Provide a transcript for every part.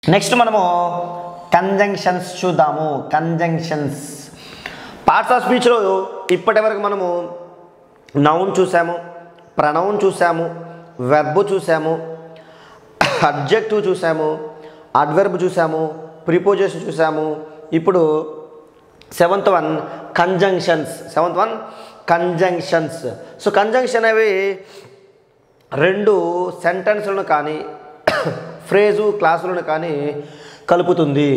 Next మనము conjunctions చూద్దాము conjunctions parts of స్పీచ్లో ఇప్పటి వరకు మనము నౌన్ చూసాము ప్రనౌన్ చూసాము వెర్బ్ చూసాము అబ్జెక్టివ్ చూసాము అడ్వెర్బ్ చూసాము ప్రిపోజెస్ చూసాము ఇప్పుడు seventh one conjunctions seventh one conjunctions so conjunction అవి రెండు సెంటెన్స్లను కానీ ఫ్రేజు క్లాసులను కానీ కలుపుతుంది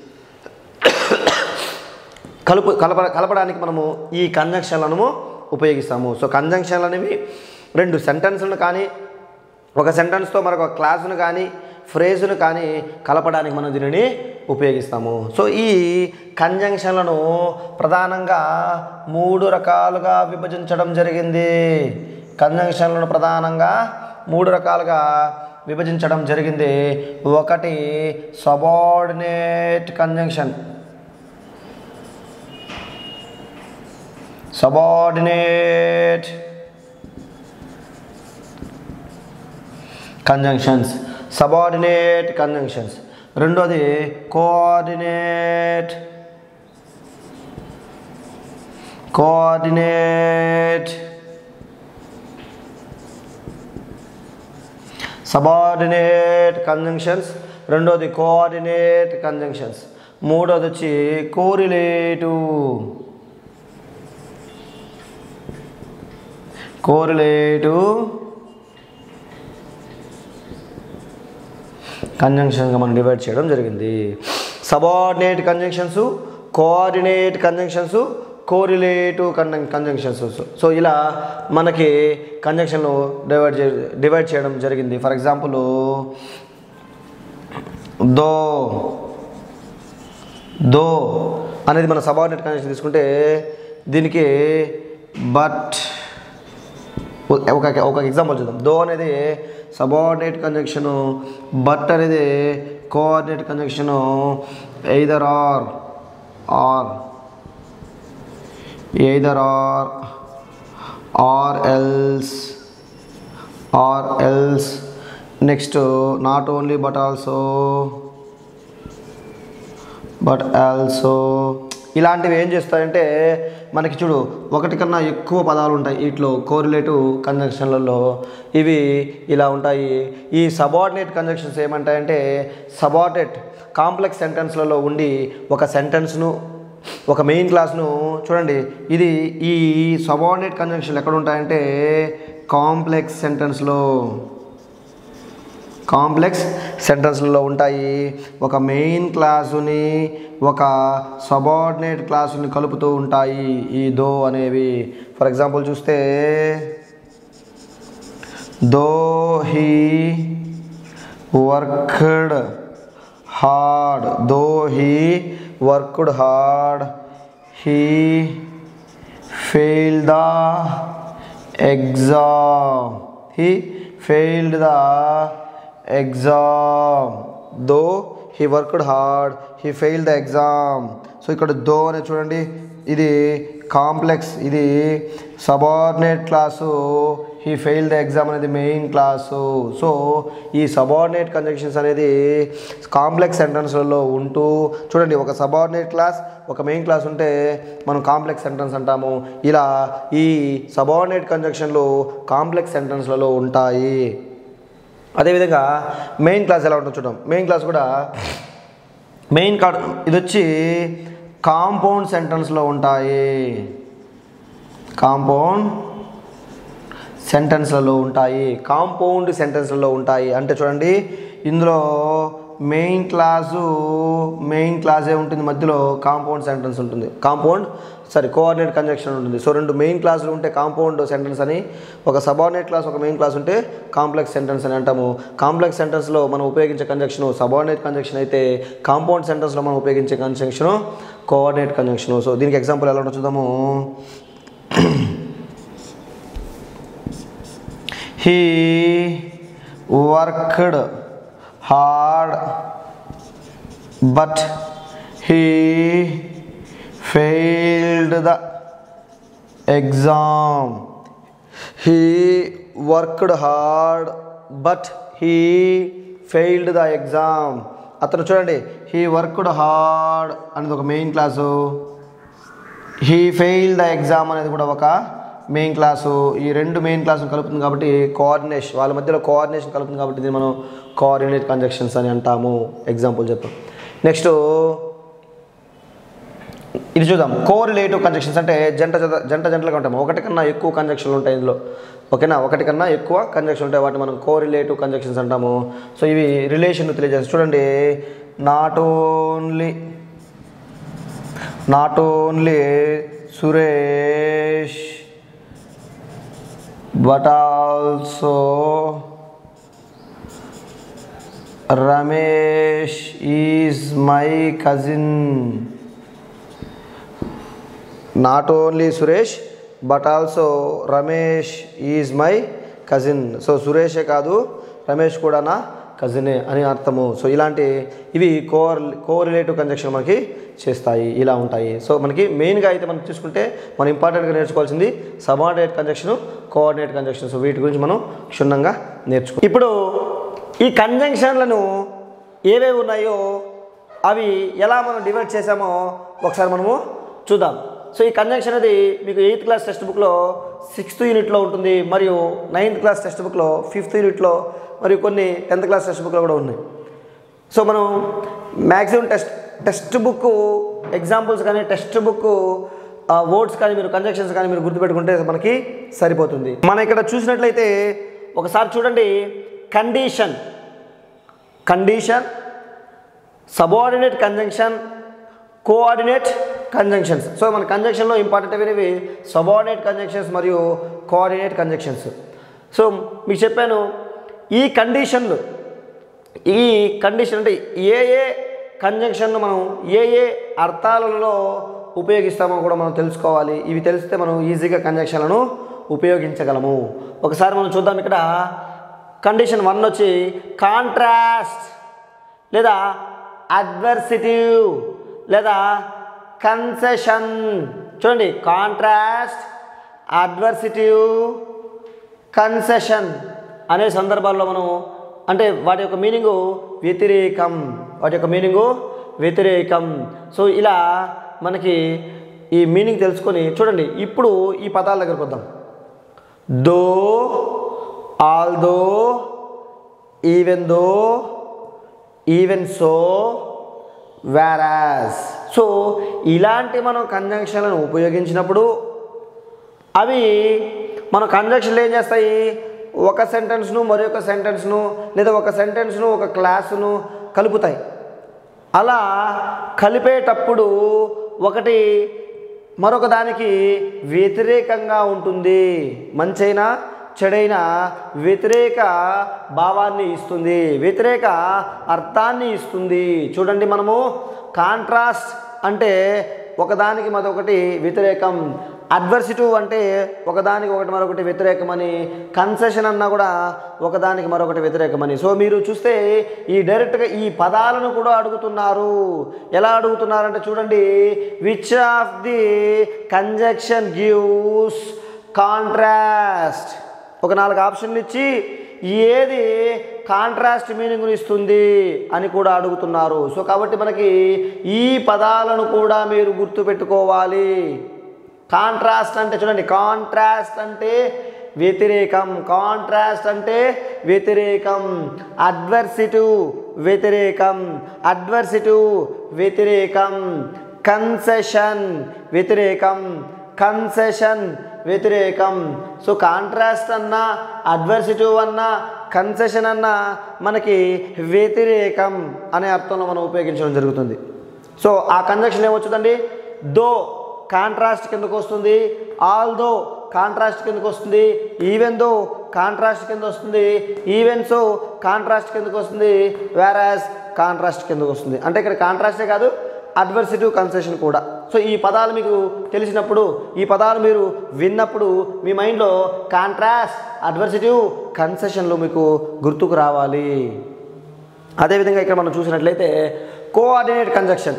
కలుపు కలప కలపడానికి మనము ఈ కంజంక్షన్లను ఉపయోగిస్తాము సో కంజంక్షన్లు అనేవి రెండు సెంటెన్స్లను కానీ ఒక సెంటెన్స్తో మరొక క్లాసును కానీ ఫ్రేజును కానీ కలపడానికి మనం దీనిని ఉపయోగిస్తాము సో ఈ కంజంక్షన్లను ప్రధానంగా మూడు రకాలుగా విభజించడం జరిగింది కంజంక్షన్లను ప్రధానంగా మూడు రకాలుగా విభజించడం జరిగింది ఒకటి subordinate conjunction subordinate conjunctions subordinate conjunctions రెండోది కోఆర్డినేట్ కోఆర్డినేట్ సబార్డినేట్ కంజంక్షన్స్ రెండోది కోఆర్డినేట్ కంజంక్షన్స్ మూడోది వచ్చి కోరిలేటివ్ కోరిలేటివ్ కంజంక్షన్గా మనం డివైడ్ చేయడం జరిగింది subordinate conjunctions coordinate conjunctions correlative కంజం కంజంక్షన్స్ సో ఇలా మనకి కంజంక్షన్లు డివైడ్ చే డివైడ్ చేయడం జరిగింది ఫర్ ఎగ్జాంపుల్ దో దో అనేది మన సబార్డినేట్ కంజంక్షన్ తీసుకుంటే దీనికి బట్ ఒక ఒక ఎగ్జాంపుల్ చూద్దాం దో అనేది సబార్డినేట్ కంజంక్షను బట్ అనేది coordinate conjunction either or or either or or else or else next not only but also but also ఇలాంటివి ఏం చేస్తాయంటే మనకి చూడు ఒకటి కన్నా ఎక్కువ పదాలు ఉంటాయి వీటిలో కోరిలేటివ్ కంజంక్షన్లలో ఇవి ఇలా ఉంటాయి ఈ సబార్డినేట్ కంజంక్షన్స్ ఏమంటాయంటే సబార్డినేట్ కాంప్లెక్స్ సెంటెన్స్లలో ఉండి ఒక సెంటెన్స్ను ఒక మెయిన్ క్లాస్ను చూడండి ఇది ఈ సబార్డినేట్ కంజంక్షన్లు ఎక్కడ ఉంటాయంటే కాంప్లెక్స్ సెంటెన్స్లో కాంప్లెక్స్ సెంటెన్స్లలో ఉంటాయి ఒక మెయిన్ క్లాసుని ఒక సబార్డినేట్ క్లాసుని కలుపుతూ ఉంటాయి ఈ దో అనేవి ఫర్ ఎగ్జాంపుల్ చూస్తే though he worked hard though he worked hard he fail the exam he failed the exam though he worked hard he fail the exam so ఇక్కడ though అనేది చూడండి ఇది కాంప్లెక్స్ ఇది subordinate clause he fail the exam అనేది main clause so ఈ subordinate conjunctions అనేది complex సెంటెన్స్లలో ఉంటూ చూడండి ఒక సబార్డినేట్ క్లాస్ ఒక మెయిన్ క్లాస్ ఉంటే మనం కాంప్లెక్స్ సెంటెన్స్ అంటాము ఇలా ఈ సబార్డినేట్ కంజంక్షన్లు కాంప్లెక్స్ సెంటెన్స్లలో ఉంటాయి అదేవిధంగా మెయిన్ క్లాస్ ఎలా ఉంటుందో చూద్దాం మెయిన్ క్లాస్ కూడా మెయిన్ కార్డ్ ఇది వచ్చి కాంపౌండ్ సెంటెన్స్లో ఉంటాయి కాంపౌండ్ సెంటెన్స్లలో ఉంటాయి కాంపౌండ్ సెంటెన్స్లలో ఉంటాయి అంటే చూడండి ఇందులో మెయిన్ క్లాసు మెయిన్ క్లాసే ఉంటుంది మధ్యలో కాంపౌండ్ సెంటెన్స్ ఉంటుంది కాంపౌండ్ సారీ కోఆర్డినేట్ కంజంక్షన్ ఉంటుంది సో రెండు మెయిన్ క్లాసులు ఉంటే కాంపౌండ్ సెంటెన్స్ అని ఒక సబార్డినేట్ క్లాస్ ఒక మెయిన్ క్లాస్ ఉంటే కాంప్లెక్స్ సెంటెన్స్ అని అంటాము కాంప్లెక్స్ సెంటెన్స్లో మనం ఉపయోగించే కంజంక్షన్ సబార్డినేట్ కంజంక్షన్ అయితే కాంపౌండ్ సెంటెన్స్లో మనం ఉపయోగించే కంజంక్షన్ కోఆర్డినేట్ కంజంక్షన్ సో దీనికి ఎగ్జాంపుల్ ఎలా ఉంటుందో చూద్దాము he worked hard but he failed the exam he worked hard but he failed the exam అతను చూడండి హీ వర్క్డ్ హార్డ్ అనేది ఒక main clause he fail the exam అనేది కూడా ఒక మెయిన్ క్లాసు ఈ రెండు మెయిన్ క్లాసులు కలుపుతుంది కాబట్టి కోఆర్డినేషన్ వాళ్ళ మధ్యలో కోఆర్డినేషన్ కలుపుతుంది కాబట్టి దీన్ని మనం కోఆర్డినేట్ కంజక్షన్స్ అని అంటాము ఎగ్జాంపుల్ చెప్పాం నెక్స్ట్ ఇది చూద్దాం కోరిలేటివ్ కంజక్షన్స్ అంటే జంట జత జంట జంటలుగా ఉంటాము ఒకటి కన్నా ఎక్కువ కంజక్షన్లు ఉంటాయి ఇందులో ఓకేనా ఒకటి కన్నా ఎక్కువ కంజక్షన్ ఉంటాయి వాటిని మనం కోరిలేటివ్ కంజక్షన్స్ అంటాము సో ఇవి రిలేషన్ తెలియజేస్తాయి చూడండి not only not only Suresh but also Ramesh is my cousin not only Suresh but also Ramesh is my cousin so సురేషే కాదు రమేష్ కూడా నా కజినే అని అర్థము సో ఇలాంటి ఇవి కోర్ కోరిలేటివ్ కంజక్షన్ మనకి చేస్తాయి ఇలా ఉంటాయి సో మనకి మెయిన్గా అయితే మనం చూసుకుంటే మనం ఇంపార్టెంట్గా నేర్చుకోవాల్సింది subordinate conjunction coordinate conjunction so వీటి గురించి మనం క్షుణ్ణంగా నేర్చుకో ఇప్పుడు ఈ కంజంక్షన్లను ఏవేవి ఉన్నాయో అవి ఎలా మనం డివైడ్ చేసామో ఒకసారి మనము చూద్దాం సో ఈ కంజంక్షన్ అనేది మీకు ఎయిత్ క్లాస్ టెక్స్ట్ బుక్లో సిక్స్త్ యూనిట్లో ఉంటుంది మరియు నైన్త్ క్లాస్ టెక్స్ట్ బుక్లో ఫిఫ్త్ యూనిట్లో మరియు కొన్ని టెన్త్ క్లాస్ టెక్స్ట్ బుక్లో కూడా ఉన్నాయి సో మనం maximum test text book examples కానీ టెక్స్ట్ బుక్ వర్డ్స్ కానీ మీరు కంజక్షన్స్ కానీ మీరు గుర్తుపెట్టుకుంటే మనకి సరిపోతుంది మనం ఇక్కడ చూసినట్లయితే ఒకసారి చూడండి condition condition subordinate conjunction coordinate conjunctions so మన కంజంక్షన్లో ఇంపార్టెంట్ అయినవి సబార్డినేట్ కంజంక్షన్స్ మరియు కోఆర్డినేట్ కంజంక్షన్స్ సో మీకు చెప్పాను ఈ కండిషన్లు ఈ కండిషన్ అంటే ఏ ఏ కంజంక్షన్ను మనం ఏ ఏ అర్థాలలో ఉపయోగిస్తామో కూడా మనం తెలుసుకోవాలి ఇవి తెలిస్తే మనం ఈజీగా కంజంక్షన్లను ఉపయోగించగలము ఒకసారి మనం చూద్దాం ఇక్కడ కండిషన్ వన్ వచ్చి కాంట్రాస్ట్ లేదా అడ్వర్సిటివ్ లేదా కన్సెషన్ చూడండి కాంట్రాస్ట్ అడ్వర్సిటివ్ కన్సెషన్ అనే సందర్భాల్లో మనం అంటే వాటి యొక్క మీనింగు వ్యతిరేకం వాటి యొక్క మీనింగు వ్యతిరేకం సో ఇలా మనకి ఈ మీనింగ్ తెలుసుకొని చూడండి ఇప్పుడు ఈ పదాల దగ్గరకు వద్దాం though although even though even so whereas so ఇలాంటి మనం కంజంక్షన్లను ఉపయోగించినప్పుడు అవి మన కంజంక్షన్లు ఏం చేస్తాయి ఒక సెంటెన్స్ను మరొక సెంటెన్స్ను లేదా ఒక సెంటెన్స్ను ఒక క్లాసును కలుపుతాయి అలా కలిపేటప్పుడు ఒకటి మరొక దానికి వ్యతిరేకంగా ఉంటుంది మంచైనా చెడైన వ్యతిరేక భావాన్ని ఇస్తుంది వ్యతిరేక అర్థాన్ని ఇస్తుంది చూడండి మనము కాంట్రాస్ట్ అంటే ఒకదానికి మరొకటి వ్యతిరేకం అడ్వర్సిటివ్ అంటే ఒకదానికి ఒకటి మరొకటి వ్యతిరేకమని కన్సెషన్ అన్నా కూడా ఒకదానికి మరొకటి వ్యతిరేకమని సో మీరు చూస్తే ఈ డైరెక్ట్గా ఈ పదాలను కూడా అడుగుతున్నారు ఎలా అడుగుతున్నారంటే చూడండి which of the conjunction gives contrast ఒక నాలుగు ఆప్షన్లు ఇచ్చి ఏది కాంట్రాస్ట్ మీనింగ్ను ఇస్తుంది అని కూడా అడుగుతున్నారు సో కాబట్టి మనకి ఈ పదాలను కూడా మీరు గుర్తుపెట్టుకోవాలి కాంట్రాస్ట్ అంటే చూడండి కాంట్రాస్ట్ అంటే వ్యతిరేకం కాంట్రాస్ట్ అంటే వ్యతిరేకం అడ్వర్సిటివ్ వ్యతిరేకం అడ్వర్సిటివ్ వ్యతిరేకం కన్సెషన్ వ్యతిరేకం కన్సెషన్ వ్యతిరేకం సో కాంట్రాస్ట్ అన్నా అడ్వర్సిటివ్ అన్నా కన్సెషన్ అన్నా మనకి వ్యతిరేకం అనే అర్థంలో మనం ఉపయోగించడం జరుగుతుంది సో ఆ కన్జక్షన్ ఏమొచ్చుదండి దో కాంట్రాస్ట్ కిందకు వస్తుంది ఆల్ దో కాంట్రాస్ట్ కిందకు వస్తుంది ఈవెన్ దో కాంట్రాస్ట్ కింద వస్తుంది ఈవెన్ సో కాంట్రాస్ట్ కిందకు వస్తుంది వేరాస్ కాంట్రాస్ట్ కిందకు వస్తుంది అంటే ఇక్కడ కాంట్రాస్టే కాదు అడ్వర్సిటివ్ కన్సెషన్ కూడా సో ఈ పదాలు మీకు తెలిసినప్పుడు ఈ పదాలు మీరు విన్నప్పుడు మీ మైండ్లో కాంట్రాస్ట్ అడ్వర్సిటివ్ కన్సెషన్లు మీకు గుర్తుకు రావాలి అదేవిధంగా ఇక్కడ మనం చూసినట్లయితే coordinate conjunction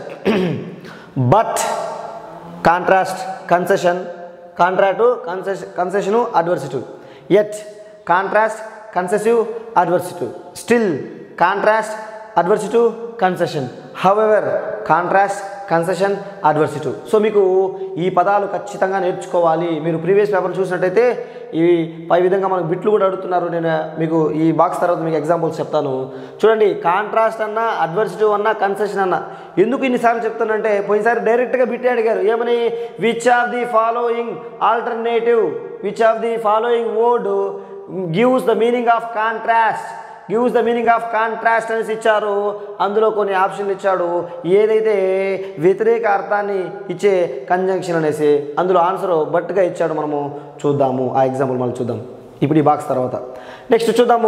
but contrast concession contract concession concession adversative yet contrast concessive adversative still contrast adversative concession however contrast concession adversative so మీకు ఈ పదాలు ఖచ్చితంగా నేర్చుకోవాలి మీరు ప్రీవియస్ పేపర్ చూసినట్టయితే ఇవి పై విధంగా మనకు బిట్లు కూడా అడుగుతున్నారు నేను మీకు ఈ బాక్స్ తర్వాత మీకు ఎగ్జాంపుల్స్ చెప్తాను చూడండి కాంట్రాస్ట్ అన్న అడ్వర్సిటివ్ అన్న కన్సెషన్ అన్న ఎందుకు ఇన్నిసార్లు చెప్తానంటే పోయినసారి డైరెక్ట్గా బిట్టే అడిగారు ఏమని which of the following alternative which of the following word gives the meaning of contrast gives the meaning of contrast అనేసి ఇచ్చారు అందులో కొన్ని ఆప్షన్లు ఇచ్చాడు ఏదైతే వ్యతిరేక అర్థాన్ని ఇచ్చే కంజంక్షన్ అనేసి అందులో ఆన్సర్ బట్టుగా ఇచ్చాడు మనము చూద్దాము ఆ ఎగ్జాంపుల్ మళ్ళీ చూద్దాం ఇప్పుడు ఈ బాక్స్ తర్వాత నెక్స్ట్ చూద్దాము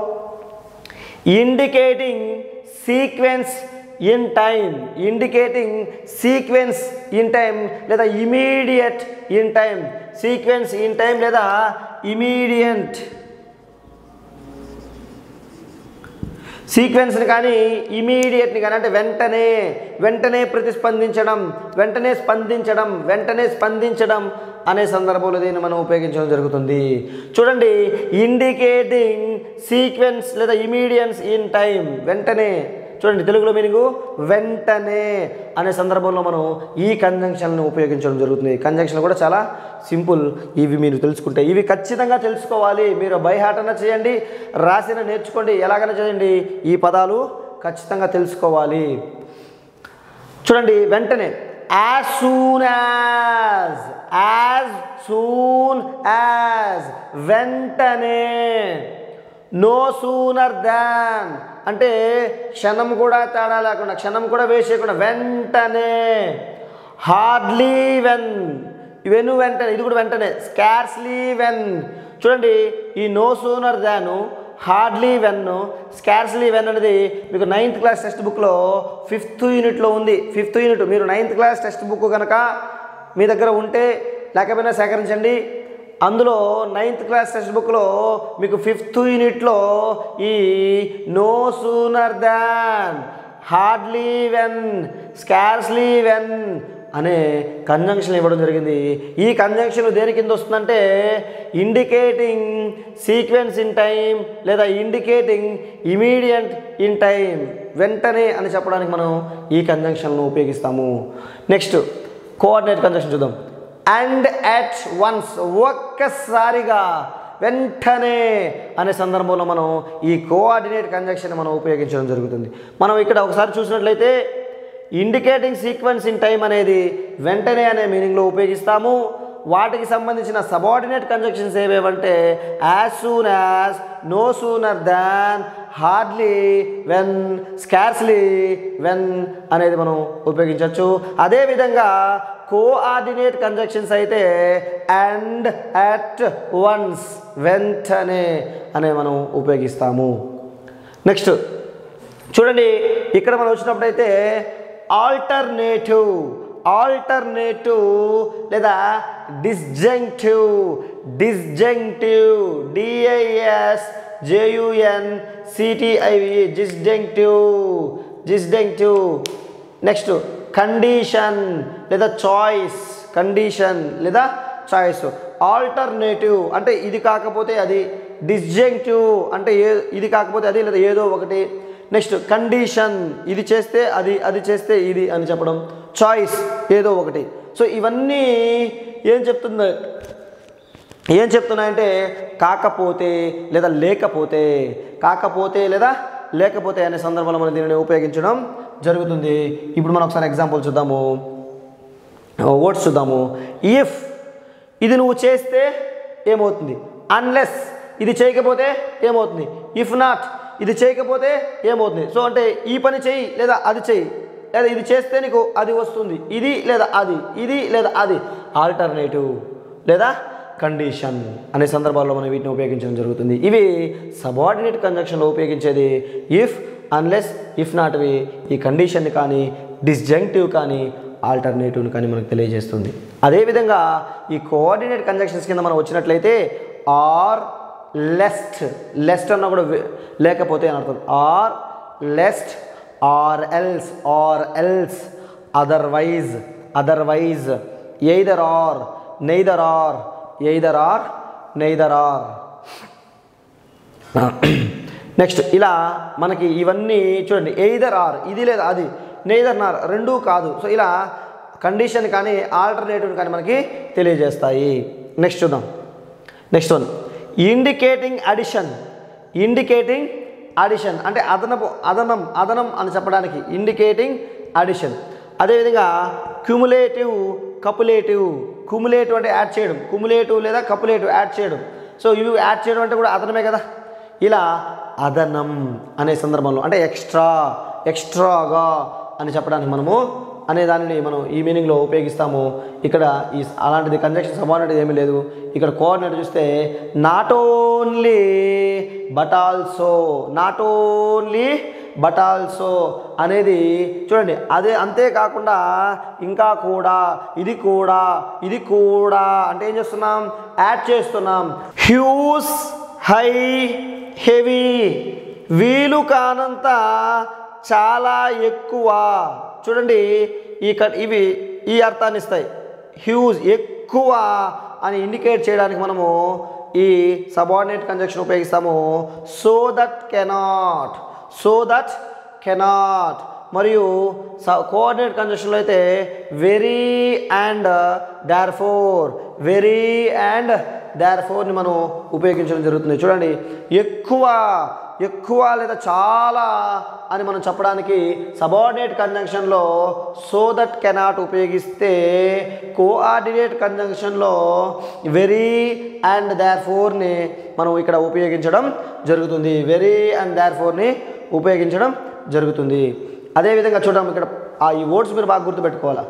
indicating sequence in time indicating sequence in time లేదా immediate in time sequence in time లేదా ఇమీడియట్ సీక్వెన్స్ని కానీ ఇమీడియట్ని కానీ అంటే వెంటనే వెంటనే ప్రతిస్పందించడం వెంటనే స్పందించడం వెంటనే స్పందించడం అనే సందర్భంలో దీన్ని మనం ఉపయోగించడం జరుగుతుంది చూడండి ఇండికేటింగ్ సీక్వెన్స్ లేదా ఇమీడియన్స్ ఇన్ టైం వెంటనే చూడండి తెలుగులో మీనింగ్ వెంటనే అనే సందర్భంలో మనం ఈ కంజంక్షన్లను ఉపయోగించడం జరుగుతుంది కంజంక్షన్ కూడా చాలా సింపుల్ ఇవి మీరు తెలుసుకుంటే ఇవి ఖచ్చితంగా తెలుసుకోవాలి మీరు బైహాటన చేయండి రాసిన నేర్చుకోండి ఎలాగైనా చేయండి ఈ పదాలు ఖచ్చితంగా తెలుసుకోవాలి చూడండి వెంటనే as soon as as soon as వెంటనే నో సూనర్ దాన్ అంటే క్షణం కూడా తేడా లేకుండా క్షణం కూడా వేసేయకుండా వెంటనే హార్డ్లీ వెన్ ఇవన్నీ వెంటనే ఇది కూడా వెంటనే స్కార్స్లీ వెన్ చూడండి ఈ no sooner than hardly when scarcely when అనేది మీకు నైన్త్ క్లాస్ టెక్స్ట్ బుక్లో ఫిఫ్త్ యూనిట్లో ఉంది ఫిఫ్త్ యూనిట్ మీరు నైన్త్ క్లాస్ టెక్స్ట్ బుక్ కనుక మీ దగ్గర ఉంటే లేకపోయినా సేకరించండి అందులో నైన్త్ క్లాస్ టెక్స్ట్ బుక్లో మీకు ఫిఫ్త్ యూనిట్లో ఈ no sooner than hardly when scarcely when అనే కంజంక్షన్ ఇవ్వడం జరిగింది ఈ కంజంక్షన్ దేని కింద వస్తుందంటే ఇండికేటింగ్ సీక్వెన్స్ ఇన్ టైం లేదా ఇండికేటింగ్ ఇమీడియట్ ఇన్ టైం వెంటనే అని చెప్పడానికి మనం ఈ కంజంక్షన్ను ఉపయోగిస్తాము నెక్స్ట్ కోఆర్డినేట్ కంజంక్షన్ చూద్దాం అండ్ అట్ వన్స్ ఒక్కసారిగా వెంటనే అనే సందర్భంలో మనం ఈ కోఆర్డినేట్ కంజంక్షన్ మనం ఉపయోగించడం జరుగుతుంది మనం ఇక్కడ ఒకసారి చూసినట్లయితే ఇండికేటింగ్ సీక్వెన్స్ ఇన్ టైం అనేది వెంటనే అనే మీనింగ్లో ఉపయోగిస్తాము వాటికి సంబంధించిన సబార్డినేట్ కంజంక్షన్స్ ఏవేవంటే as soon as no sooner than hardly when scarcely when అనేది మనం ఉపయోగించవచ్చు అదేవిధంగా కోఆర్డినేట్ కంజక్షన్స్ అయితే అండ్ అట్ వన్స్ వెంటనే అనే మనం ఉపయోగిస్తాము నెక్స్ట్ చూడండి ఇక్కడ మనం వచ్చినప్పుడైతే ఆల్టర్నేటివ్ ఆల్టర్నేటివ్ లేదా disjunctive disjunctive D I S J U N C T I V disjunctive disjunctive next condition లేదా చాయిస్ కండిషన్ లేదా చాయిస్ ఆల్టర్నేటివ్ అంటే ఇది కాకపోతే అది డిస్జంక్టివ్ అంటే ఏ ఇది కాకపోతే అది లేదా ఏదో ఒకటి నెక్స్ట్ కండిషన్ ఇది చేస్తే అది అది చేస్తే ఇది అని చెప్పడం చాయిస్ ఏదో ఒకటి సో ఇవన్నీ ఏం చెప్తుంది ఏం చెప్తున్నాయంటే కాకపోతే లేదా లేకపోతే కాకపోతే లేదా లేకపోతే అనే సందర్భంలో మనం దీనిని ఉపయోగించడం జరుగుతుంది ఇప్పుడు మనం ఒకసారి ఎగ్జాంపుల్ చూద్దాము వర్డ్స్ చూద్దాము ఇఫ్ ఇది నువ్వు చేస్తే ఏమవుతుంది అన్లెస్ ఇది చేయకపోతే ఏమవుతుంది ఇఫ్ నాట్ ఇది చేయకపోతే ఏమవుతుంది సో అంటే ఈ పని చేయి లేదా అది చేయి లేదా ఇది చేస్తే నీకు అది వస్తుంది ఇది లేదా అది ఇది లేదా అది ఆల్టర్నేటివ్ లేదా కండిషన్ అనే సందర్భాల్లో మనం వీటిని ఉపయోగించడం జరుగుతుంది ఇవి సబార్డినేట్ కంజంక్షన్లో ఉపయోగించేది ఇఫ్ అన్లెస్ ఇఫ్ నాట్వి ఈ కండిషన్ కానీ డిస్జంక్టివ్ కానీ ఆల్టర్నేటివ్ని కానీ మనకు తెలియజేస్తుంది అదేవిధంగా ఈ కోఆర్డినేట్ కంజంక్షన్స్ కింద మనం వచ్చినట్లయితే ఆర్ లెస్ట్ లెస్ట్ అన్న కూడా వే- లేకపోతే అని అర్థం or lest or else or else otherwise otherwise either or neither or either or neither or next ఇలా మనకి ఇవన్నీ చూడండి ఎయిదర్ ఆర్ ఇది లేదా అది నేదర్ నార్ రెండూ కాదు సో ఇలా కండిషన్ కానీ ఆల్టర్నేటివ్ కానీ మనకి తెలియజేస్తాయి నెక్స్ట్ చూద్దాం next one indicating addition indicating addition అంటే అదనపు అదనం అదనం అని చెప్పడానికి ఇండికేటింగ్ అడిషన్ అదేవిధంగా క్యుములేటివ్ కపులేటివ్ క్యుములేటివ్ అంటే యాడ్ చేయడం క్యుములేటివ్ లేదా కపులేటివ్ యాడ్ చేయడం సో ఇవి యాడ్ చేయడం అంటే కూడా అదనమే కదా ఇలా అదనం అనే సందర్భంలో అంటే ఎక్స్ట్రా ఎక్స్ట్రాగా అని చెప్పడానికి మనము అనే దానిని మనం ఈ మీనింగ్లో ఉపయోగిస్తాము ఇక్కడ ఈ అలాంటిది కంజక్షన్ సబార్డినేట్ ఏమీ లేదు ఇక్కడ కోఆర్డినేట్ చూస్తే not only but also not only but also అనేది చూడండి అదే అంతేకాకుండా ఇంకా కూడా ఇది కూడా ఇది కూడా అంటే ఏం చేస్తున్నాం యాడ్ చేస్తున్నాం హ్యూస్ హై హెవీ వీలు కానంత చాలా ఎక్కువ చూడండి ఈ కట్ ఇవి ఈ అర్థాన్ని ఇస్తాయి హ్యూజ్ ఎక్కువ అని ఇండికేట్ చేయడానికి మనము ఈ సబార్డినేట్ కంజక్షన్ ఉపయోగిస్తాము so that cannot so that cannot మరియు కోఆర్డినేట్ కంజక్షన్లో అయితే very and therefore very and దార్ ఫోర్ని మనం ఉపయోగించడం జరుగుతుంది చూడండి ఎక్కువ ఎక్కువ లేదా చాలా అని మనం చెప్పడానికి సబార్డినేట్ కంజంక్షన్లో సో దట్ కెనాట్ ఉపయోగిస్తే కోఆర్డినేట్ కంజంక్షన్లో వెరీ అండ్ దార్ ఫోర్ని మనం ఇక్కడ ఉపయోగించడం జరుగుతుంది వెరీ అండ్ దార్ ఫోర్ని ఉపయోగించడం జరుగుతుంది అదేవిధంగా చూద్దాం ఇక్కడ ఆ ఈ వర్డ్స్ మీరు బాగా గుర్తుపెట్టుకోవాలా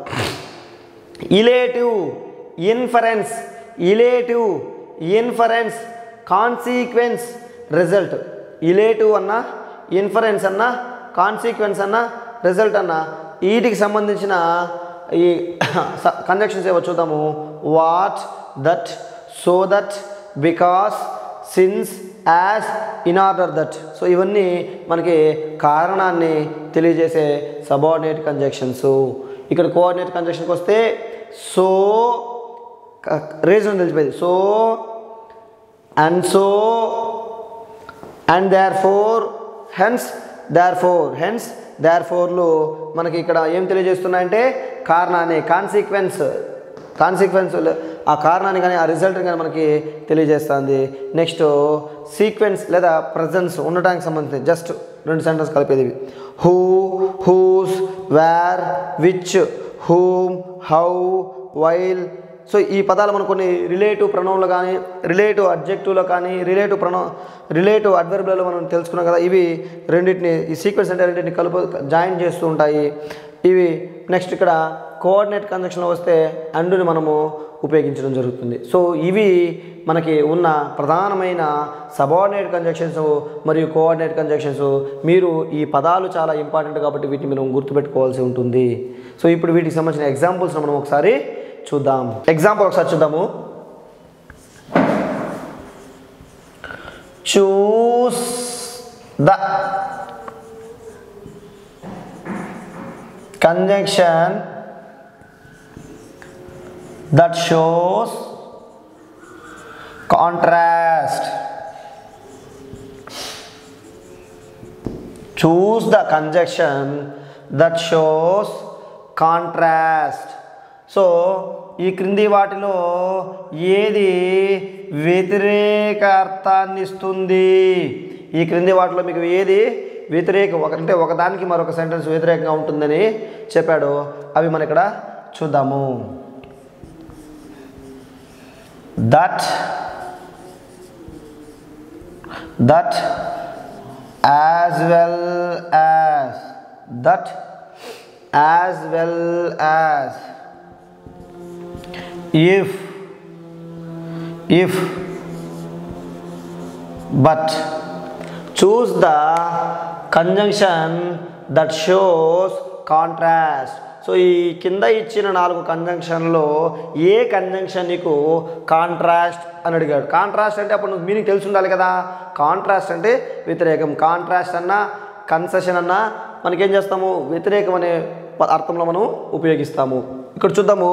illative inference illative inference consequence result illative అన్న ఇన్ఫరెన్స్ అన్న కాన్సీక్వెన్స్ అన్న రిజల్ట్ అన్న వీటికి సంబంధించిన ఈ కంజక్షన్స్ ఏవో చూద్దాము what that so that because since as in order that so ఇవన్నీ మనకి కారణాన్ని తెలియజేసే సబార్డినేట్ కంజక్షన్స్ ఇక్కడ కోఆర్డినేట్ కంజక్షన్కి వస్తే సో రీజన్ తెలిసిపోయింది so and so and therefore hence therefore hence దేర్ ఫోర్లు మనకి ఇక్కడ ఏం తెలియజేస్తున్నాయంటే కారణాన్ని కాన్సిక్వెన్స్ కాన్సిక్వెన్స్ ఆ కారణాన్ని కానీ ఆ రిజల్ట్ కానీ మనకి తెలియజేస్తుంది నెక్స్ట్ సీక్వెన్స్ లేదా ప్రజెన్స్ ఉండటానికి సంబంధించి జస్ట్ రెండు సెంటెన్స్ కలిపేది ఇవి who whose where which whom how while so ఈ పదాలు మనం కొన్ని రిలేటివ్ ప్రణవంలో కానీ రిలేటివ్ అబ్జెక్టివ్లో కానీ రిలేటివ్ ప్రణవ రిలేటివ్ అడ్వర్బులలో మనం తెలుసుకున్నాం కదా ఇవి రెండింటిని ఈ సీక్వెన్స్ అంటే రెండింటిని కలుపు జాయిన్ చేస్తూ ఉంటాయి ఇవి నెక్స్ట్ ఇక్కడ కోఆర్డినేట్ కంజక్షన్లో వస్తే అండుని మనము ఉపయోగించడం జరుగుతుంది సో ఇవి మనకి ఉన్న ప్రధానమైన సబార్డినేట్ కంజక్షన్స్ మరియు కోఆర్డినేట్ కంజక్షన్స్ మీరు ఈ పదాలు చాలా ఇంపార్టెంట్ కాబట్టి వీటిని మనం గుర్తుపెట్టుకోవాల్సి ఉంటుంది సో ఇప్పుడు వీటికి సంబంధించిన ఎగ్జాంపుల్స్ మనం ఒకసారి చూద్దాం ఎగ్జాంపుల్ ఒకసారి చూద్దాము choose the conjunction that shows contrast choose the conjunction that shows contrast so ఈ క్రింది వాటిలో ఏది వ్యతిరేక అర్థాన్ని ఇస్తుంది ఈ క్రింది వాటిలో మీకు ఏది వ్యతిరేక ఒక అంటే ఒకదానికి మరొక సెంటెన్స్ వ్యతిరేకంగా ఉంటుందని చెప్పాడు అవి మన ఇక్కడ చూద్దాము that that as well as that as well as if if but choose the conjunction that shows contrast so ఈ కింద ఇచ్చిన నాలుగు కంజంక్షన్లో ఏ కంజంక్షన్ నీకు కాంట్రాస్ట్ అని అడిగాడు కాంట్రాస్ట్ అంటే అప్పుడు నువ్వు మీనింగ్ తెలిసి ఉండాలి కదా కాంట్రాస్ట్ అంటే వ్యతిరేకం కాంట్రాస్ట్ అన్నా కన్సెషన్ అన్నా మనకేం చేస్తాము వ్యతిరేకం అనే ప- అర్థంలో మనం ఉపయోగిస్తాము ఇక్కడ చూద్దాము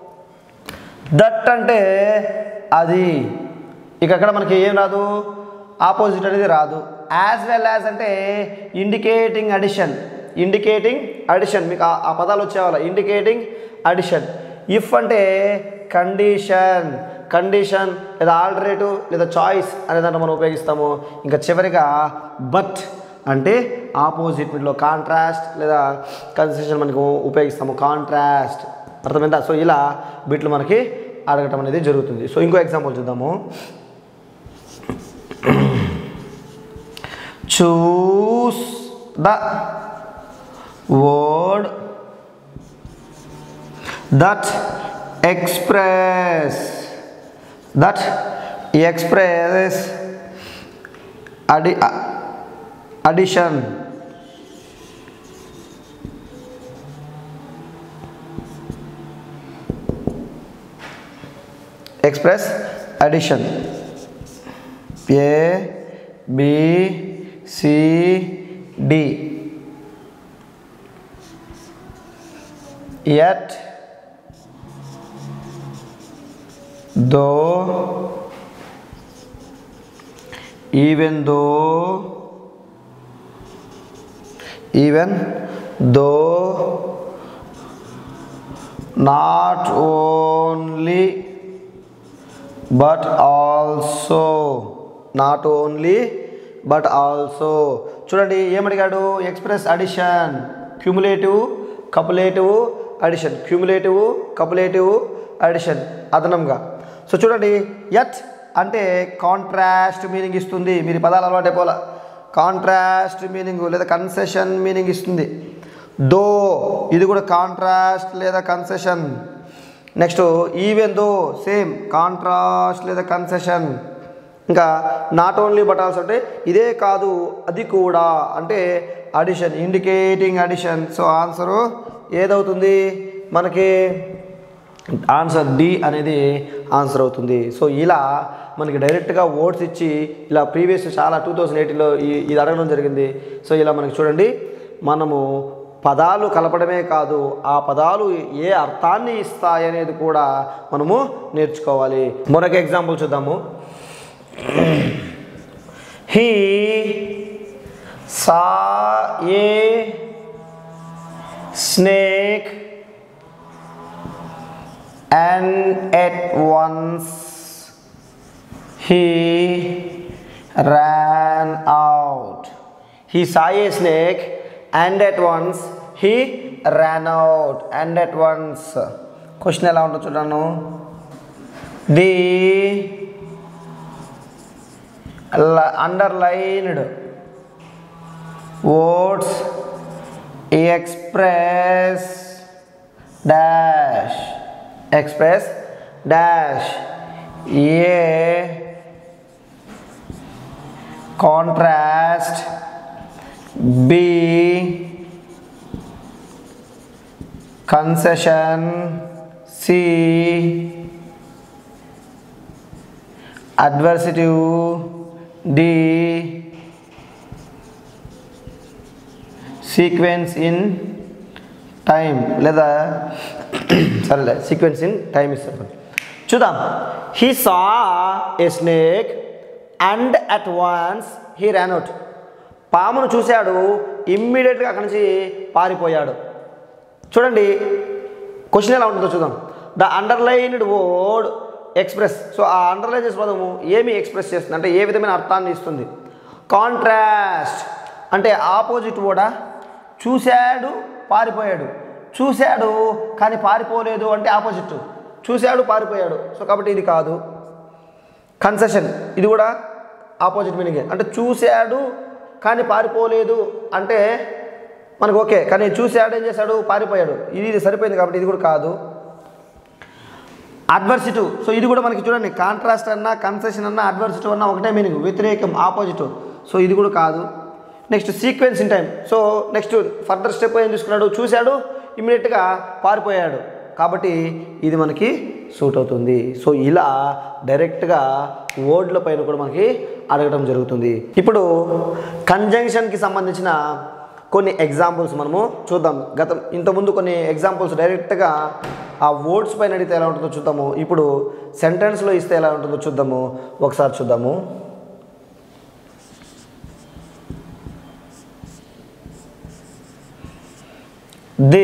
దట్ అంటే అది ఇక అక్కడ మనకి ఏం రాదు ఆపోజిట్ అనేది రాదు యాజ్ వెల్ యాజ్ అంటే ఇండికేటింగ్ అడిషన్ ఇండికేటింగ్ అడిషన్ మీకు ఆ- ఆ పదాలు వచ్చేవాళ్ళ ఇండికేటింగ్ అడిషన్ ఇఫ్ అంటే కండిషన్ కండిషన్ లేదా ఆల్టర్నేటివ్ లేదా చాయిస్ అనే దాంట్లో మనం ఉపయోగిస్తాము ఇంకా చివరిగా బట్ అంటే ఆపోజిట్ వీటిలో కాంట్రాస్ట్ లేదా కన్సెషన్ మనకు ఉపయోగిస్తాము కాంట్రాస్ట్ అర్థమైందా సో ఇలా బిట్లు మనకి అడగటం అనేది జరుగుతుంది సో ఇంకో ఎగ్జాంపుల్ చూద్దాము choose the word that express that express అడి addition express addition A B C D yet though even though even though not only but also not only but also చూడండి ఏమడిగాడు express addition cumulative copulative addition cumulative copulative addition అదనంగా so చూడండి yet అంటే contrast meaning ఇస్తుంది మీరు ఈ పదాలు అలవాటు అయిపోలా కాంట్రాస్ట్ మీనింగ్ లేదా కన్సెషన్ మీనింగ్ ఇస్తుంది దో ఇది కూడా కాంట్రాస్ట్ లేదా concession next even though same contrast లేదా కన్సెషన్ ఇంకా నాట్ ఓన్లీ బట్ ఆల్సో అంటే ఇదే కాదు అది కూడా అంటే addition indicating addition so answer ఏదవుతుంది మనకి ఆన్సర్ డి అనేది ఆన్సర్ అవుతుంది సో ఇలా మనకి డైరెక్ట్గా ఓట్స్ ఇచ్చి ఇలా ప్రీవియస్ చాలా టూ థౌజండ్ ఎయిటీలో ఇది అడగడం జరిగింది సో ఇలా మనకి చూడండి మనము పదాలు కలపడమే కాదు ఆ పదాలు ఏ అర్థాన్ని ఇస్తాయి అనేది కూడా మనము నేర్చుకోవాలి మరొక ఎగ్జాంపుల్ చూద్దాము he saw a snake and at once he ran out. He saw a snake and at once he ran out and at once. Question ఎలా ఉంటుందో చూడాను the underlined words express dash express dash a contrast b concession c adversative d sequence in time లేదా సరేలే sequence in time ఇస్తాను చూద్దాం he saw a snake and at once he ran out పామును చూశాడు ఇమ్మీడియట్గా అక్కడి నుంచి పారిపోయాడు చూడండి క్వశ్చన్ ఎలా ఉంటుందో చూద్దాం the underlined word express so ఆ అండర్లైన్ చేసిన పదము ఏమి ఎక్స్ప్రెస్ చేస్తుంది అంటే ఏ విధమైన అర్థాన్ని ఇస్తుంది కాంట్రాస్ట్ అంటే ఆపోజిట్ కూడా చూశాడు పారిపోయాడు చూశాడు కానీ పారిపోలేదు అంటే ఆపోజిట్ చూశాడు పారిపోయాడు సో కాబట్టి ఇది కాదు కన్సెషన్ ఇది కూడా ఆపోజిట్ మీనింగే అంటే చూశాడు కానీ పారిపోలేదు అంటే మనకు ఓకే కానీ చూశాడు ఏం చేశాడు పారిపోయాడు ఇది ఇది సరిపోయింది కాబట్టి ఇది కూడా కాదు అడ్వర్సిటివ్ సో ఇది కూడా మనకి చూడండి కాంట్రాస్ట్ అన్నా కన్సెషన్ అన్నా అడ్వర్సిటివ్ అన్నా ఒకటే మీనింగ్ వ్యతిరేకం ఆపోజిట్ సో ఇది కూడా కాదు next sequence in time so next further step ఏం తీసుకున్నాడు చూశాడు ఇమీడియట్గా పారిపోయాడు కాబట్టి ఇది మనకి సూట్ అవుతుంది సో ఇలా డైరెక్ట్గా వర్డ్ల పైన కూడా మనకి అడగడం జరుగుతుంది ఇప్పుడు కంజంక్షన్కి సంబంధించిన కొన్ని ఎగ్జాంపుల్స్ మనము చూద్దాం గతం ఇంతకుముందు కొన్ని ఎగ్జాంపుల్స్ డైరెక్ట్గా ఆ వర్డ్స్ పైన అడిగితే ఎలా ఉంటుందో చూద్దాము ఇప్పుడు సెంటెన్స్లో ఇస్తే ఎలా ఉంటుందో చూద్దాము ఒకసారి చూద్దాము the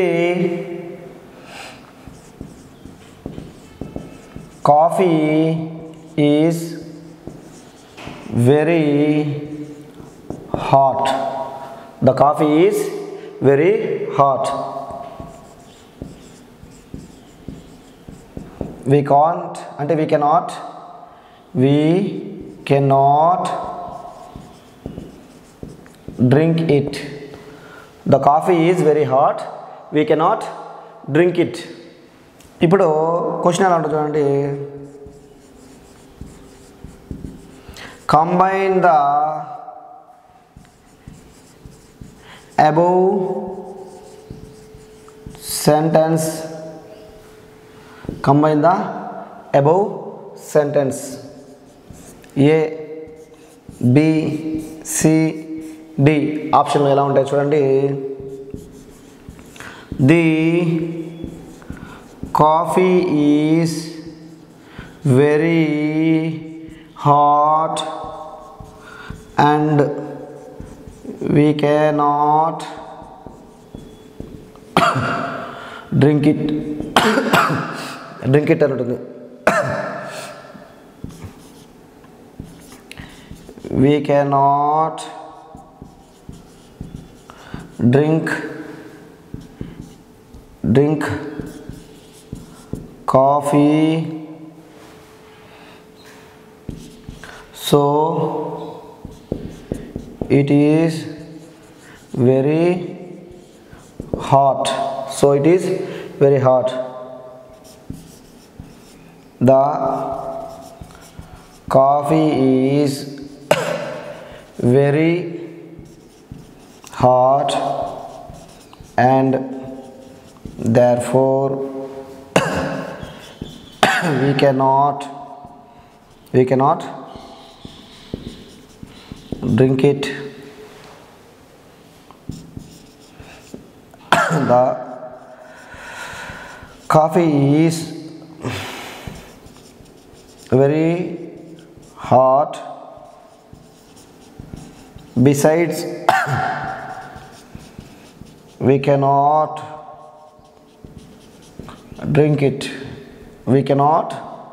coffee is very hot the coffee is very hot we can't అంటే we cannot we cannot drink it the coffee is very hot we cannot drink it ఇప్పుడు క్వశ్చన్ ఎలా ఉంటుంది చూడండి combine the above sentence combine the above sentence A B C D ఆప్షన్లు ఎలా ఉంటాయి చూడండి the coffee is very hot and we cannot drink it drink it అని ఉంటుంది we cannot drink drink coffee so it is very hot so it is very hot the coffee is very hot and therefore we cannot we cannot drink it the coffee is very hot besides we cannot drink it we cannot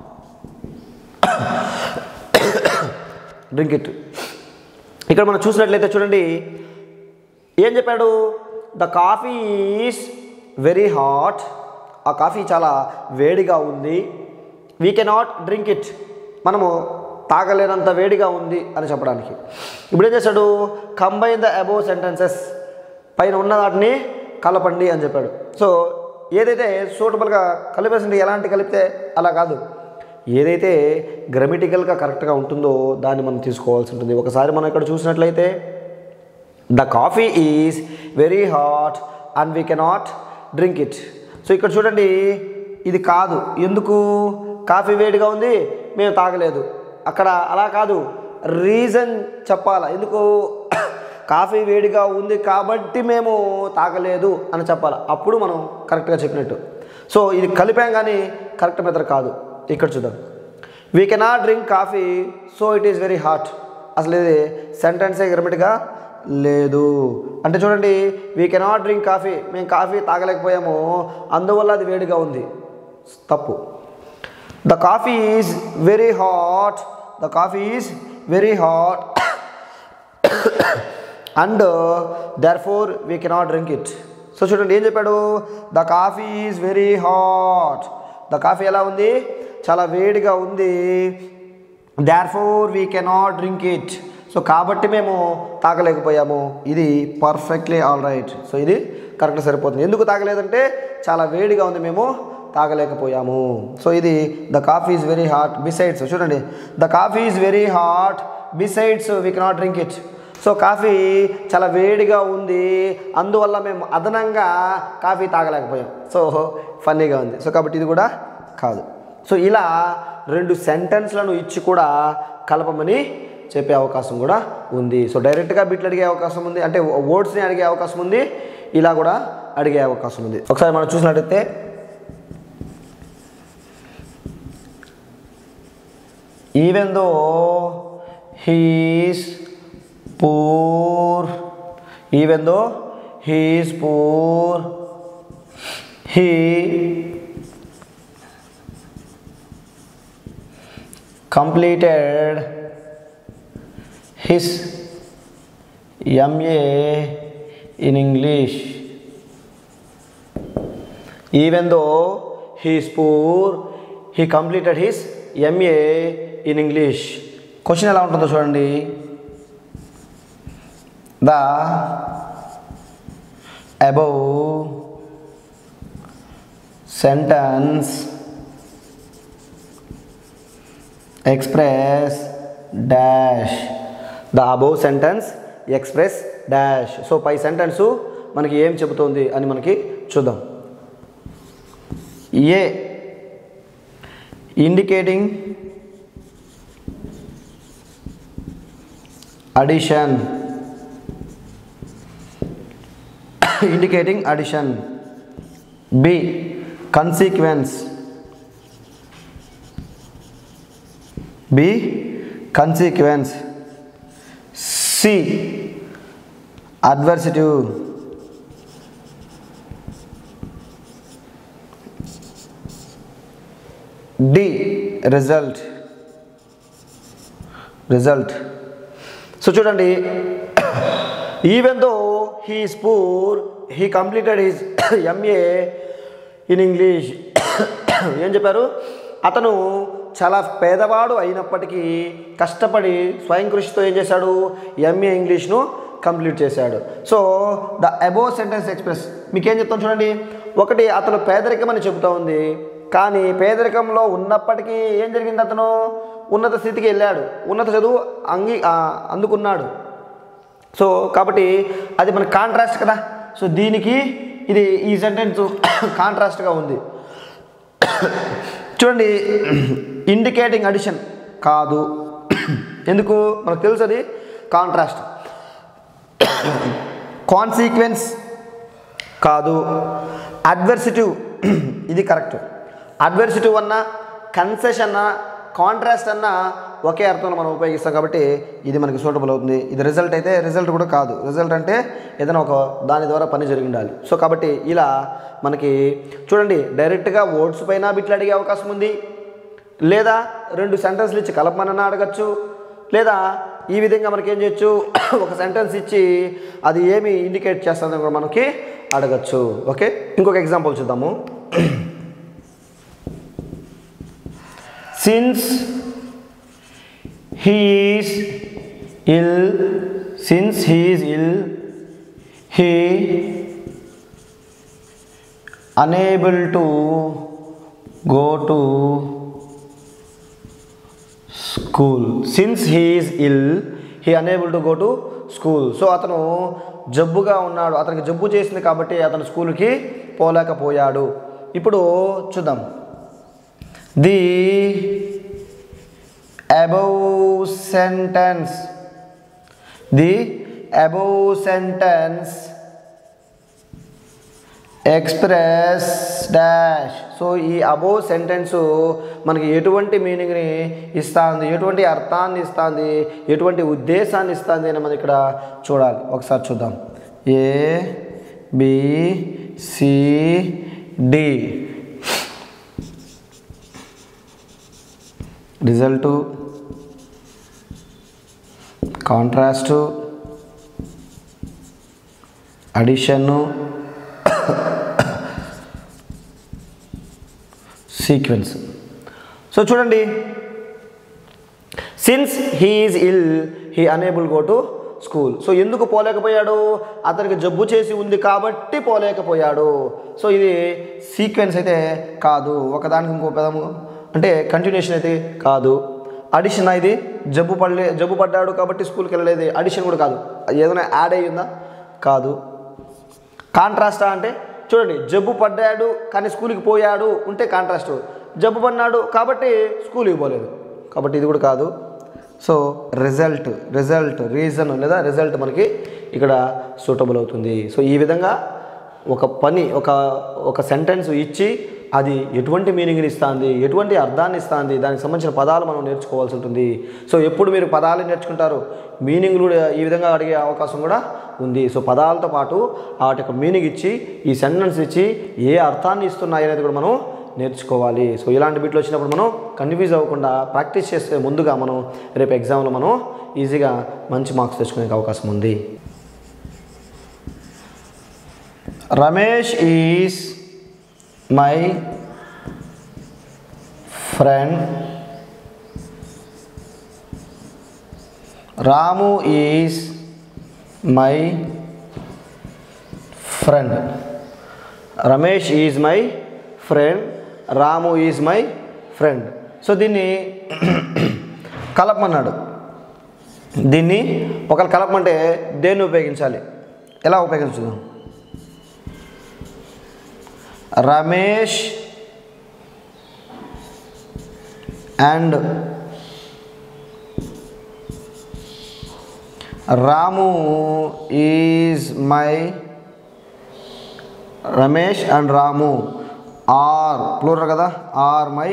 drink it ఇక్కడ మనం చూసినట్లయితే చూడండి ఏం చెప్పాడు the coffee is very hot ఆ coffee చాలా వేడిగా ఉంది వీ కెనాట్ డ్రింక్ ఇట్ మనము తాగలేనంత వేడిగా ఉంది అని చెప్పడానికి ఇప్పుడు ఏం చేశాడు కంబైన్ ద అబోవ్ సెంటెన్సెస్ పైన ఉన్న వాటిని కలపండి అని చెప్పాడు సో ఏదైతే సూటబుల్గా కలిపేసింది ఎలాంటి కలిపితే అలా కాదు ఏదైతే గ్రామటికల్గా కరెక్ట్గా ఉంటుందో దాన్ని మనం తీసుకోవాల్సి ఉంటుంది ఒకసారి మనం ఇక్కడ చూసినట్లయితే the coffee is very hot and we cannot drink it so ఇక్కడ చూడండి ఇది కాదు ఎందుకు కాఫీ వేడిగా ఉంది మేము తాగలేదు అక్కడ అలా కాదు రీజన్ చెప్పాలా ఎందుకు కాఫీ వేడిగా ఉంది కాబట్టి మేము తాగలేదు అని చెప్పాలి అప్పుడు మనం కరెక్ట్గా చెప్పినట్టు సో ఇది కలిపాం కానీ కరెక్ట్ మెథడ్ కాదు ఇక్కడ చూద్దాం we cannot drink coffee so it is very hot అసలు ఇది సెంటెన్సే గ్రమెట్గా లేదు అంటే చూడండి వీ కెనాట్ డ్రింక్ కాఫీ మేము కాఫీ తాగలేకపోయాము అందువల్ల అది వేడిగా ఉంది తప్పు the coffee is very hot the coffee is very hot and therefore we cannot drink it so చూడండి ఏం చెప్పాడు the coffee is very hot the coffee ఎలా ఉంది చాలా వేడిగా ఉంది therefore we cannot drink it so కాబట్టి మేము తాగలేకపోయాము ఇది పర్ఫెక్ట్లీ ఆల్ రైట్ సో ఇది కరెక్ట్ సరిపోతుంది ఎందుకు తాగలేదంటే చాలా వేడిగా ఉంది మేము తాగలేకపోయాము సో ఇది the coffee is very hot besides చూడండి the coffee is very hot besides we cannot drink it so coffee చాలా వేడిగా ఉంది అందువల్ల మేము అదనంగా కాఫీ తాగలేకపోయాం సో ఫన్నీగా ఉంది సో కాబట్టి ఇది కూడా కాదు సో ఇలా రెండు సెంటెన్స్లను ఇచ్చి కూడా కలపమని చెప్పే అవకాశం కూడా ఉంది సో డైరెక్ట్గా బిట్లు అడిగే అవకాశం ఉంది అంటే వర్డ్స్ని అడిగే అవకాశం ఉంది ఇలా కూడా అడిగే అవకాశం ఉంది ఒకసారి మనం చూసినట్టయితే even though he's poor even though he's poor he completed his MA in English. Even though he is poor, he completed his MA in English. Question ఎలా ఉంటుందో చూడండి the above sentence express dash the above sentence express dash so పై sentence మనకి ఏం చెబుతోంది అని మనకి చూద్దాం A indicating addition indicating addition B consequence B consequence C adversative D result result so చూడండి even though he poor he completed his MA in English ఏం చెప్పారు అతను చాలా పేదవాడు అయినప్పటికీ కష్టపడి స్వయం కృషితో ఏం చేశాడు ఎంఏ ఇంగ్లీష్ను కంప్లీట్ చేశాడు so the above sentence express మీకేం చెప్తాను చూడండి ఒకటి అతను పేదరికం అని చెబుతా ఉంది కానీ పేదరికంలో ఉన్నప్పటికీ ఏం జరిగింది అతను ఉన్నత స్థితికి వెళ్ళాడు ఉన్నత చదువు అంగి ఆ, అందుకున్నాడు సో కాబట్టి అది మన కాంట్రాస్ట్ కదా సో దీనికి ఇది ఈ సెంటెన్స్ కాంట్రాస్ట్గా ఉంది చూడండి ఇండికేటింగ్ అడిషన్ కాదు ఎందుకు మనకు తెలుసు అది కాంట్రాస్ట్ కాన్సీక్వెన్స్ కాదు అడ్వర్సిటివ్ ఇది కరెక్ట్ అడ్వర్సిటివ్ అన్న కన్సెషన్ అన్న కాంట్రాస్ట్ అన్న ఒకే అర్థంలో మనం ఉపయోగిస్తాం కాబట్టి ఇది మనకి సూటబుల్ అవుతుంది ఇది రిజల్ట్ అయితే రిజల్ట్ కూడా కాదు రిజల్ట్ అంటే ఏదైనా ఒక దాని ద్వారా పని జరిగి ఉండాలి సో కాబట్టి ఇలా మనకి చూడండి డైరెక్ట్గా ఓట్స్ పైన బిట్లు అడిగే అవకాశం ఉంది లేదా రెండు సెంటెన్స్లు ఇచ్చి కలపమనన్నా అడగచ్చు లేదా ఈ విధంగా మనకి ఏం చేయొచ్చు ఒక సెంటెన్స్ ఇచ్చి అది ఏమి ఇండికేట్ చేస్తుందని కూడా మనకి అడగచ్చు ఓకే ఇంకొక ఎగ్జాంపుల్ చూద్దాము since he is ill since he is ill he unable to go to school since he is ill he unable to go to school so అతను జబ్బుగా ఉన్నాడు అతనికి జబ్బు చేసింది కాబట్టి అతను స్కూల్కి పోలేకపోయాడు ఇప్పుడు చూద్దాం the above sentence the above sentence express dash so ఈ అబోవ్ సెంటెన్స్ మనకి ఎటువంటి మీనింగ్ని ఇస్తుంది ఎటువంటి అర్థాన్ని ఇస్తుంది ఎటువంటి ఉద్దేశాన్ని ఇస్తుంది అని మనం ఇక్కడ చూడాలి ఒకసారి చూద్దాం A B C D result contrast addition sequence so చూడండి since he's ill he unable go to school so ఎందుకు పోలేకపోయాడు అతనికి జబ్బు చేసి ఉంది కాబట్టి పోలేకపోయాడు సో ఇది సీక్వెన్స్ అయితే కాదు ఒకదానికి ఇంకో పదము అంటే కంటిన్యూషన్ అయితే కాదు అడిషన్ ఇది జబ్బు పడలే జబ్బు పడ్డాడు కాబట్టి స్కూల్కి వెళ్ళలేదు అడిషన్ కూడా కాదు ఏదైనా యాడ్ అయ్యిందా కాదు కాంట్రాస్టా అంటే చూడండి జబ్బు పడ్డాడు కానీ స్కూల్కి పోయాడు ఉంటే కాంట్రాస్ట్ జబ్బు పడినాడు కాబట్టి స్కూల్కి పోలేదు కాబట్టి ఇది కూడా కాదు సో రిజల్ట్ రిజల్ట్ రీజన్ లేదా రిజల్ట్ మనకి ఇక్కడ సూటబుల్ అవుతుంది సో ఈ విధంగా ఒక పని ఒక ఒక సెంటెన్స్ ఇచ్చి అది ఎటువంటి మీనింగ్ని ఇస్తుంది ఎటువంటి అర్థాన్ని ఇస్తుంది దానికి సంబంధించిన పదాలు మనం నేర్చుకోవాల్సి ఉంటుంది సో ఎప్పుడు మీరు పదాలు నేర్చుకుంటారు మీనింగ్లు కూడా ఈ విధంగా అడిగే అవకాశం కూడా ఉంది సో పదాలతో పాటు వాటి యొక్క మీనింగ్ ఇచ్చి ఈ సెంటెన్స్ ఇచ్చి ఏ అర్థాన్ని ఇస్తున్నాయి అనేది కూడా మనం నేర్చుకోవాలి సో ఇలాంటి బిట్లు వచ్చినప్పుడు మనం కన్ఫ్యూజ్ అవ్వకుండా ప్రాక్టీస్ చేస్తే ముందుగా మనం రేపు ఎగ్జామ్లో మనం ఈజీగా మంచి మార్క్స్ తెచ్చుకునే అవకాశం ఉంది Ramesh is my friend Ramu is my friend Ramesh is my friend Ramu is my friend so దీన్ని కలపమన్నాడు దీన్ని ఒకరు కలపమంటే దేన్ని ఉపయోగించాలి ఎలా ఉపయోగించుదాం Ramesh and Ramu is my Ramesh and Ramu are plural కదా are my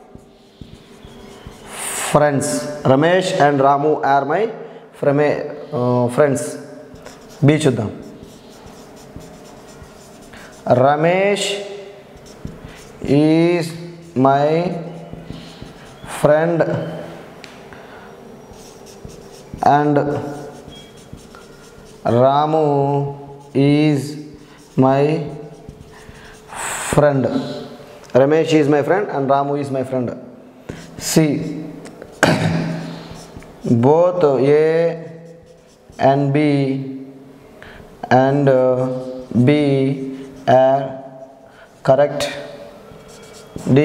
friends Ramesh and Ramu are my ఫ్రమే ఫ్రెండ్స్ బి చూద్దాం Ramesh is my friend and Ramu is my friend Ramesh is my friend and Ramu is my friend C both A and B and uh, B are correct. D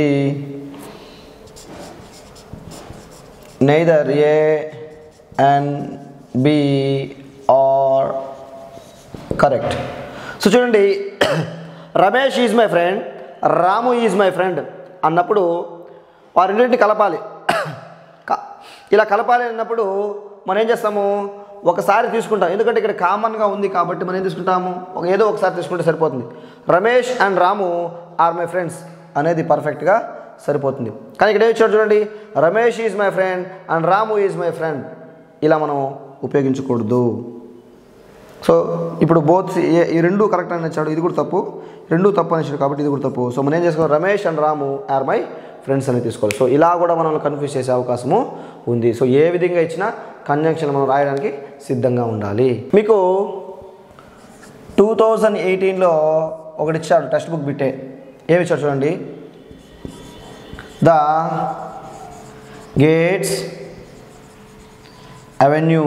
neither A and B are correct. So చూడండి Ramesh is my friend Ramu is my friend అన్నప్పుడు వారింటిని కలపాలి క- ఇలా కలపాలి అన్నప్పుడు మనం ఏం చేస్తాము ఒకసారి తీసుకుంటాం ఎందుకంటే ఇక్కడ కామన్గా ఉంది కాబట్టి మనం ఏం తీసుకుంటాము ఒక ఏదో ఒకసారి తీసుకుంటే సరిపోతుంది Ramesh and Ramu are my friends అనేది పర్ఫెక్ట్గా సరిపోతుంది కానీ ఇక్కడ ఏమి ఇచ్చాడు చూడండి Ramesh is my friend and Ramu is my friend ఇలా మనం ఉపయోగించకూడదు సో ఇప్పుడు బోత్ ఈ రెండు కరెక్ట్ అని ఇచ్చాడు ఇది కూడా తప్పు రెండు తప్పు అని ఇచ్చాడు కాబట్టి ఇది కూడా తప్పు సో మనం ఏం చేసుకోవాలి Ramesh and Ramu are my friends అని తీసుకోవాలి సో ఇలా కూడా మనం కన్ఫ్యూజ్ చేసే అవకాశము ఉంది సో ఏ విధంగా ఇచ్చినా కంజంక్షన్ మనం రాయడానికి సిద్ధంగా ఉండాలి మీకు టూ థౌజండ్ ఎయిటీన్లో ఒకటి ఇచ్చాడు టెక్స్ట్ బుక్ బిట్టే ఏమి ఇచ్చాడు చూడండి the gates avenue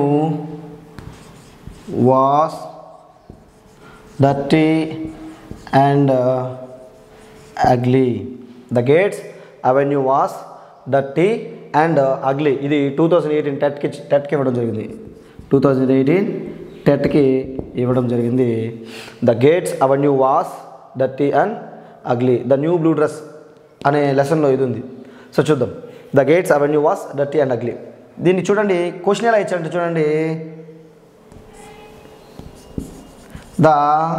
was dirty and uh, ugly. The gates avenue was dirty and ugly ఇది టూ థౌజండ్ ఎయిటీన్ టెట్కి టెట్కి ఇవ్వడం జరిగింది టూ థౌజండ్ ఎయిటీన్ టెట్కి ఇవ్వడం జరిగింది the gates avenue was dirty and ugly the new blue dress అనే లెసన్లో ఇది ఉంది సో చూద్దాం the gates avenue was dirty and ugly దీన్ని చూడండి క్వశ్చన్ ఎలా ఇచ్చారంటే చూడండి the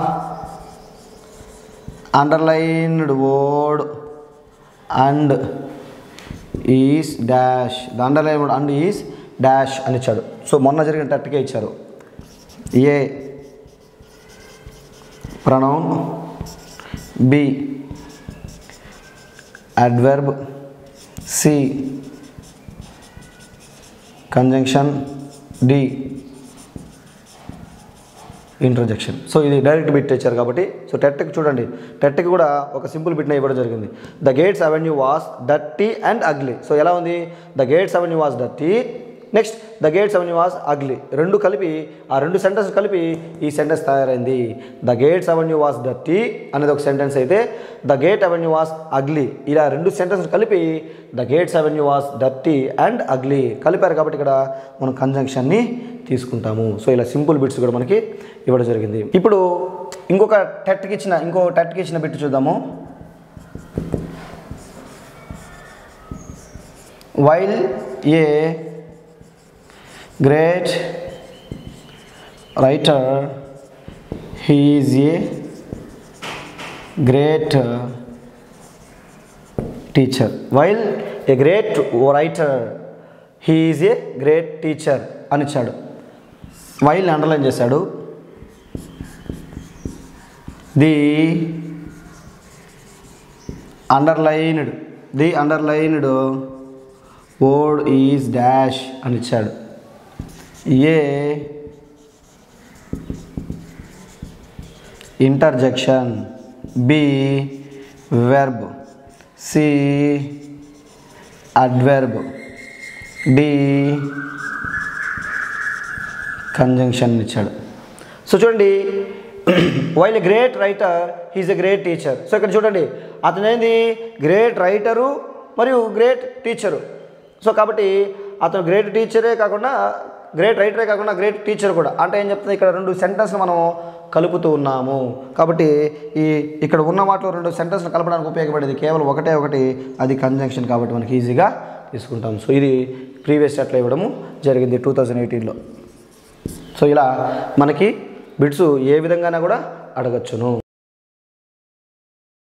underlined word and is dash the underlined word and is dash అని ఇచ్చాడు సో మొన్న జరిగిన టట్టుకే ఇచ్చారు A pronoun B adverb C conjunction D interjection so ఇది డైరెక్ట్ బిట్ ఇచ్చారు కాబట్టి సో టెట్కి చూడండి టెట్కి కూడా ఒక సింపుల్ బిట్నే ఇవ్వడం జరిగింది the gates avenue was dirty and ugly so ఎలా ఉంది the gates avenue was dirty next the gates avenue was ugly రెండు కలిపి ఆ రెండు సెంటెన్స్ కలిపి ఈ సెంటెన్స్ తయారైంది the gates avenue was dirty అనేది ఒక సెంటెన్స్ అయితే the gate avenue was ugly ఇలా రెండు సెంటెన్స్ కలిపి the gates avenue was dirty and ugly కలిపారు కాబట్టి ఇక్కడ మనం కంజంక్షన్ని తీసుకుంటాము సో ఇలా సింపుల్ బిట్స్ కూడా మనకి ఇవ్వడం జరిగింది ఇప్పుడు ఇంకొక టెట్కి ఇచ్చిన ఇంకో టెట్కి ఇచ్చిన బిట్ చూద్దాము while a great writer he is a great teacher while a great writer he is a great teacher అని ఇచ్చాడు వైల్ని అండర్లైన్ చేశాడు the underlined the underlined word is dash అని ఇచ్చాడు A interjection B verb C adverb D conjunction ఇచ్చాడు so చూడండి while a great writer he is a great teacher so ఇక్కడ చూడండి అతను ఏంది గ్రేట్ రైటరు మరియు గ్రేట్ టీచరు సో కాబట్టి అతను గ్రేట్ టీచరే కాకుండా గ్రేట్ రైటరే కాకుండా గ్రేట్ టీచర్ కూడా అంటే ఏం చెప్తుంది ఇక్కడ రెండు సెంటెన్స్లు మనం కలుపుతూ ఉన్నాము కాబట్టి ఈ ఇక్కడ ఉన్న వాటిలో రెండు సెంటెన్స్లు కలపడానికి ఉపయోగపడేది కేవలం ఒకటే ఒకటి అది కంజంక్షన్ కాబట్టి మనకి ఈజీగా తీసుకుంటాం సో ఇది ప్రీవియస్ అట్లా ఇవ్వడము జరిగింది టూ థౌజండ్ ఎయిటీన్లో సో ఇలా మనకి బిట్స్ ఏ విధంగానే కూడా అడగచ్చును